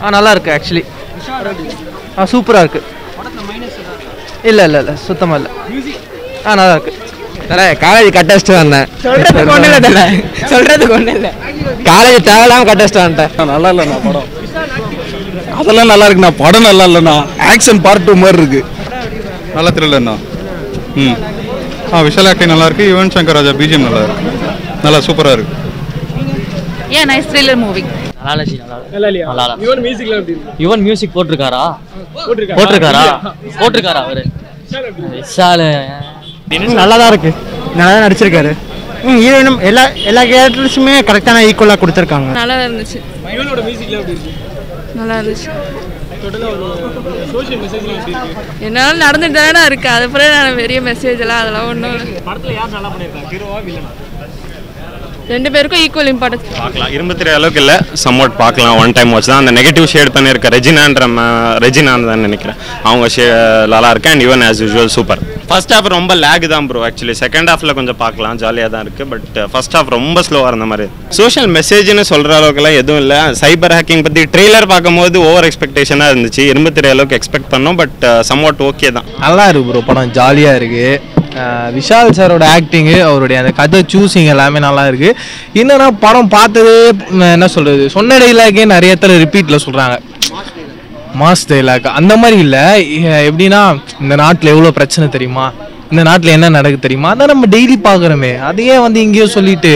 ஆ நல்லா இருக்கு ஆக்சுவலி ஆ சூப்பராக இருக்கு இல்லை இல்லை இல்லை சுத்தமாக இல்லை ஆ நல்லா இருக்கு தலை காலேஜ் கட்டடிச்சுட்டு வந்தேன் சொல்றதுக்கு ஒண்ணும் இல்ல தல. சொல்றதுக்கு ஒன்றும் இல்லை காலேஜ் தேவையில்லாம கட்டடிச்சுட்டு வந்துட்டேன் நல்லா இல்லைண்ணா படம் அதெல்லாம் நல்லா இருக்குண்ணா படம் நல்லா இல்லைண்ணா ஆக்ஷன் பார்ட் டூ மாதிரி இருக்கு நல்ல த்ரில்லர்ண்ணா ம் ஆ விஷால் ஆக்டிங் நல்லா இருக்கு யுவன் சங்கர் ராஜா பிஜிஎம் நல்லா இருக்கு நல்லா சூப்பராக இருக்கு ஏன் நைஸ் த்ரில்லர் மூவி நல்லா இல்ல ஜி, நல்லா இல்ல. நல்லா இல்லையா நல்லா இல்ல. யுவன் மியூசிக்ல எப்படி இருக்கு யுவன் மியூசிக் போட்டிருக்காரா போட்டிருக்காரா? போட்டிருக்காரா போட்டிருக்காரா அவரு விஷால் எப்படி இருக்கு? விஷாலு நல்லா தான் இருக்கு நல்லா தான் நடிச்சிருக்காரு ம் ஹீரோயினும் எல்லா எல்லா கேரக்டர்ஸுமே கரெக்டான ஈக்குவலாக கொடுத்துருக்காங்க நல்லா இருந்துச்சு யுவனோட மியூசிக்ல எப்படி இருக்கு நல்லா இருந்துச்சு டோட்டலா ஒரு சோஷியல் மெசேஜ்லாம் எப்படி இருக்கு என்னால நடந்துட்டு தானே இருக்கு அது பிறகு நான் பெரிய மெசேஜ் எல்லாம் அதெல்லாம் ஒன்றும் படத்துல யார் நல்லா பண்ணிருக்காங்க ஹீரோவா வில்லனா ரெண்டு பேருக்கும் ஈக்குவல் இம்பார்ட்டன்ஸ் பார்க்கலாம் இரும்பு திரை அளவுக்கு இல்லை சம்மோட் பார்க்கலாம் ஒன் டைம் வாட்ச் தான் அந்த நெகட்டிவ் ஷேட் பண்ணியிருக்க ரெஜினான்ற ம- ரெஜினான்னு தான் நினைக்கிறேன் அவங்க ஷே நல்லா இருக்கு and even as usual super first half ரொம்ப லேக் தான் ப்ரோ ஆக்சுவலி செகண்ட் ஹாஃபில் கொஞ்சம் பார்க்கலாம் ஜாலியாக தான் இருக்குது பட் ஃபர்ஸ்ட் ஹாஃப் ரொம்ப ஸ்லோவாக இருந்த மாதிரி சோஷியல் மெசேஜ்னு சொல்கிற அளவுக்குலாம் எதுவும் இல்லை சைபர் ஹேக்கிங் பற்றி ட்ரெய்லர் பார்க்கும்போது ஓவர் எக்ஸ்பெக்டேஷனாக இருந்துச்சு இரும்பு திரை அளவுக்கு எக்ஸ்பெக்ட் பண்ணோம் பட் சம்வாட் ஓகே தான் நல்லா இருக்கு ப்ரோ படம் ஜாலியாக இருக்கு அஹ் விஷால் சாரோட ஆக்டிங்கு அவருடைய அந்த கதை சூஸிங் எல்லாமே நல்லா இருக்கு என்னன்னா படம் பார்த்தது ம், என்ன சொல்றது சொன்ன டைலாக்கே நிறைய இடத்துல ரிப்பீட்டில் சொல்கிறாங்க மாஸ் டைலாக் அந்த மாதிரி இல்லை எப்படின்னா இந்த நாட்டில் எவ்வளோ பிரச்சனை தெரியுமா இந்த நாட்டில் என்ன நடக்குது தெரியுமா அதான் நம்ம டெய்லி பார்க்குறோமே அதையே வந்து இங்கேயோ சொல்லிட்டு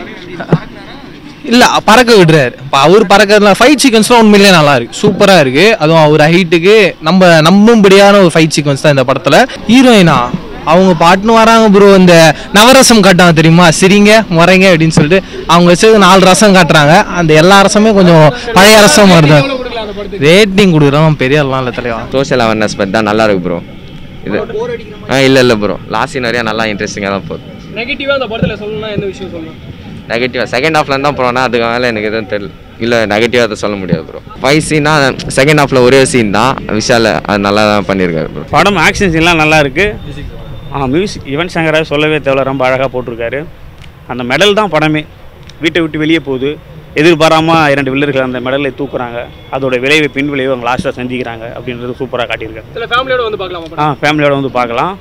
இல்ல பறக்க விடுறாரு இப்போ அவர் பறக்கிறதுல ஃபைட் சீக்வன்ஸ்லாம் உண்மையிலேயே நல்லா இருக்கு சூப்பரா இருக்கு அதுவும் அவர் ஹைட்டுக்கு நம்ம நம்பும்படியான ஒரு ஃபைட் சீக்வன்ஸ் தான் இந்த படத்துல ஹீரோயினா அவங்க பாட்டுன்னு வராங்க ப்ரோ இந்த நவரசம் காட்டாங்க தெரியுமா சிரிங்க முறைங்க அப்படின்னு சொல்லிட்டு அவங்க வச்சது நாலு ரசம் காட்டுறாங்க அந்த எல்லா ரசமே கொஞ்சம் பழைய ரசம் மாதிரி தான் ரேட்டிங் கொடுக்குறோம் பெரிய எல்லாம் இல்லை தலைவா சோஷியல் அவேர்னஸ் பற்றி தான் நல்லா இருக்கு ப்ரோ இது ஆ இல்லை இல்லை ப்ரோ லாஸ்ட் நிறையா நல்லா இன்ட்ரெஸ்டிங்காக தான் போகுது நெகட்டிவா அந்த படத்துல சொல்லணும்னா எந்த விஷயம் சொல்லணும் நெகட்டிவாக செகண்ட் ஹாஃப்ல தான் போனோன்னா அதுக்கு மேலே எனக்கு எதுவும் தெரியல இல்லை நெகட்டிவாக அதை சொல்ல முடியாது ப்ரோ ஃபைவ் சீனா செகண்ட் ஹாஃப்ல ஒரே சீன் தான் விஷால் அது நல்லா தான் பண்ணியிருக்காரு ப்ரோ படம் ஆக்ஷன் சீன்லாம் நல்லா இருக்கு ஆ மியூசிக் யுவன் சங்கராஜ் சொல்லவே தேவையில்ல ரொம்ப அழகாக போட்டிருக்காரு அந்த மெடல் தான் படமே வீட்டை விட்டு வெளியே போகுது எதிர்பாராம இரண்டு வில்லர்கள் அந்த மெடலை தூக்குறாங்க அதோட விளைவை பின் விளைவை அவங்க லாஸ்ட்டாக சந்திக்கிறாங்க அப்படின்றது சூப்பராக காட்டியிருக்காரு இதுல ஃபேமிலியோட வந்து பார்க்கலாமா ஆ ஃபேமிலியோட வந்து பார்க்கலாம்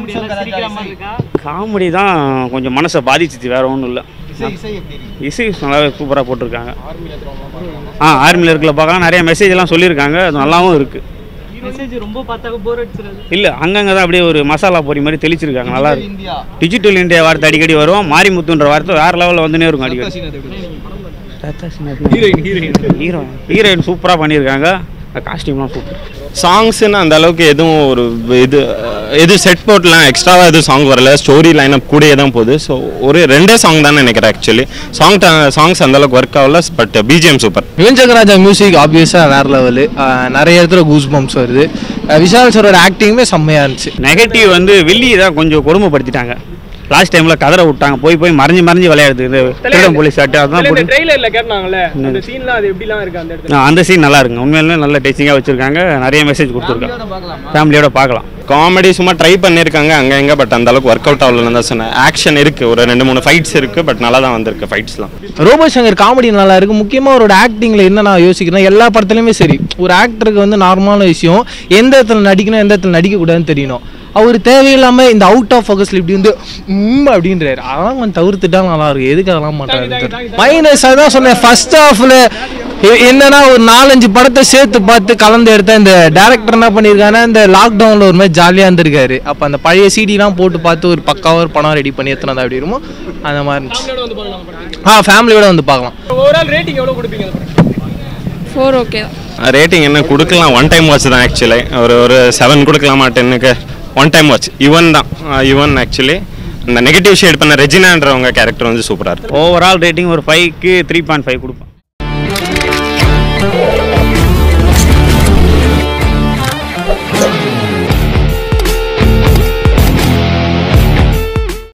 காமெடி தான் கொஞ்சம் மனசை பாதிச்சிச்சு வேற ஒன்றும் இல்லை இசை நல்லாவே சூப்பராக போட்டிருக்காங்க ஆ ஆர்மியில் இருக்கல பார்க்கலாம் நிறைய மெசேஜ் எல்லாம் சொல்லியிருக்காங்க அது நல்லாவும் இருக்குது மெசேஜ் ரொம்ப பார்த்தாக்க போர் அடிச்சிடாது இல்லை அங்கங்கே தான் அப்படியே ஒரு மசாலா பொரி மாதிரி தெளிச்சிருக்காங்க நல்லா இருக்கு டிஜிட்டல் இந்தியா வார்த்தை அடிக்கடி வரும் மாரிமுத்துன்ற வார்த்தை வேற லெவலில் வந்துனே இருக்கும் அடிக்கடி ஹீரோயின் ஹீரோயின் ஹீரோ ஹீரோயின் சூப்பராக பண்ணியிருக்காங்க காஸ்டியூம்லாம் சூப்பர் சாங்ஸ்னு அந்த அளவுக்கு எதுவும் ஒரு இது எது செட் போட்லாம் எக்ஸ்ட்ராவாக எதுவும் சாங் வரல ஸ்டோரி லைனப் கூடயே தான் போகுது ஸோ ஒரு ரெண்டே சாங் தான் நினைக்கிறேன் ஆக்சுவலி சாங் சாங்ஸ் அந்த அளவுக்கு ஒர்க் ஆகல but BGM super Yuvan Shankar Raja music ஆப்வியஸாக வேற லெவலு நிறைய இடத்துல கூஸ் பம்ப்ஸ் வருது அஹ் விஷால் சாரோட ஆக்டிங்குமே செம்மையாக இருந்துச்சு நெகட்டிவ் வந்து வில்லி தான் கொஞ்சம் கொடுமைப்படுத்திட்டாங்க லாஸ்ட் டைமில் கதற விட்டாங்க போய் போய் மறைஞ்சு மறைஞ்சு விளையாடுது இந்த திருடம் போலீஸ் ஆட்டு அதான் இந்த போட்டு ட்ரெய்லர்ல கேட்டாங்கல்ல அந்த சீன்லாம் அது எப்படிலாம் இருக்கு அந்த இடத்துல ஆ, அந்த சீன் நல்லா இருக்குங்க உண்மையிலுமே நல்ல டீச்சிங்காக வச்சுருக்காங்க நிறைய மெசேஜ் கொடுத்துருக்காங்க ஃபேமிலியோட பார்க்கலாம் காமெடி சும்மா ட்ரை பண்ணியிருக்காங்க அங்கே எங்கே பட் அந்த அளவுக்கு ஒர்க் அவுட் ஆகலன்னு தான் சொன்னேன் ஆக்ஷன் இருக்குது ஒரு ரெண்டு மூணு ஃபைட்ஸ் இருக்குது பட் நல்லா தான் வந்திருக்கு ஃபைட்ஸ்லாம் ரோபோ சங்கர் காமெடி நல்லா இருக்கு முக்கியமாக அவரோட ஆக்டிங்கில் என்ன நான் யோசிக்கிறேன் எல்லா படத்துலையுமே சரி ஒரு ஆக்டருக்கு வந்து நார்மலான விஷயம் எந்த இடத்துல நடிக்கணும் எந்த இடத்துல நடிக்கக்கூடாதுன்னு தெரியணும் அவர் தேவையில்லாம இந்த அவுட் ஆஃப் ஃபோக்கஸ்ல இப்படி வந்து ம் அப்படின்றாரு அதெல்லாம் கொஞ்சம் தவிர்த்துட்டா நல்லா இருக்கு எதுக்கு அதெல்லாம் மாட்டாரு மைனஸ் அதான் சொன்னேன் ஃபர்ஸ்ட் ஹாஃப்ல என்னன்னா ஒரு நாலஞ்சு படத்தை சேர்த்து பார்த்து கலந்து எடுத்த இந்த டேரக்டர் என்ன பண்ணியிருக்காங்கன்னா இந்த லாக்டவுன்ல ஒரு மாதிரி ஜாலியாக இருந்திருக்காரு அப்போ அந்த பழைய சிடிலாம் போட்டு பார்த்து ஒரு பக்காவாக ஒரு படம் ரெடி பண்ணி எத்தனை அப்படி இருக்குமோ அந்த மாதிரி இருந்துச்சு ஃபேமிலியோட வந்து பார்க்கலாம் படத்துக்கு ஆ ஃபேமிலியோட வந்து பார்க்கலாம் ஓவரால் ரேட்டிங் எவ்வளவு கொடுப்பீங்க அந்த படத்துக்கு ஃபோர் ஓகே தான் ரேட்டிங் என்ன கொடுக்கலாம் ஒன் டைம் வாட்ச் தான் ஆக்சுவலி ஒரு ஒரு செவன் கொடுக்கலாமா டென்னுக்கு ஒன் டைம் வாட்ச் யுவன் தான் யுவன் ஆக்சுவலி இந்த நெகட்டிவ் ஷேட் பண்ண ரெஜினான்றவங்க கேரக்டர் வந்து சூப்பராக இருக்கு ஓவரால் ரேட்டிங் ஒரு ஃபைவ்க்கு த்ரீ பாயிண்ட் ஃபைவ் கொடுப்பேன் Thank